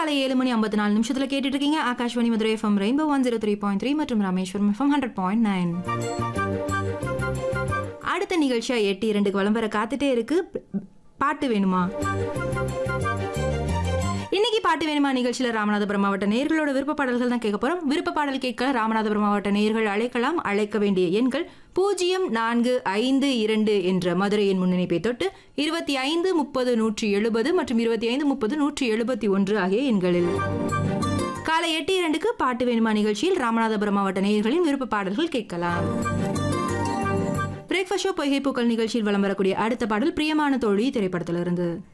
காலை ஏழு மணி ஐம்பத்தி நாலு நிமிஷத்தில் கேட்டுட்டு இருக்கீங்க Akashvani Madurai FM rainbow one zero three point three மற்றும் Rameswaram FM hundred point nine அடுத்த நிகழ்ச்சியா எட்டு இரண்டுக்கு விளம்பர காத்துட்டே இருக்கு பாட்டு வேணுமா இன்னைக்கு பாட்டு வேணுமா நிகழ்ச்சியில ராமநாதபுரம் மாவட்ட நேயர்களோட விருப்ப பாடல்கள் தான் கேட்க போறோம் விருப்ப பாடல் கேட்க ராமநாதபுரம் மாவட்ட நேயர்கள் அழைக்கலாம் அழைக்க வேண்டிய எண்கள் பூஜ்ஜியம் நான்கு ஐந்து இரண்டு என்ற மதுரையின் முன்னிணைப்பை தொட்டு இருபத்தி ஐந்து முப்பது நூற்றி எழுபது மற்றும் இருபத்தி ஐந்து முப்பது நூற்றி எழுபத்தி ஒன்று ஆகிய எண்களில் காலை எட்டு இரண்டுக்கு பாட்டு வேணுமா நிகழ்ச்சியில் ராமநாதபுரம் மாவட்ட நேயர்களின் விருப்ப பாடல்கள் கேட்கலாம் பிரேக்ஃபாஸ்ட் ஷோ பொய்கை பூக்கள் நிகழ்ச்சியில் வலம் வரக்கூடிய அடுத்த பாடல் பிரியமான தோழி திரைப்படத்திலிருந்து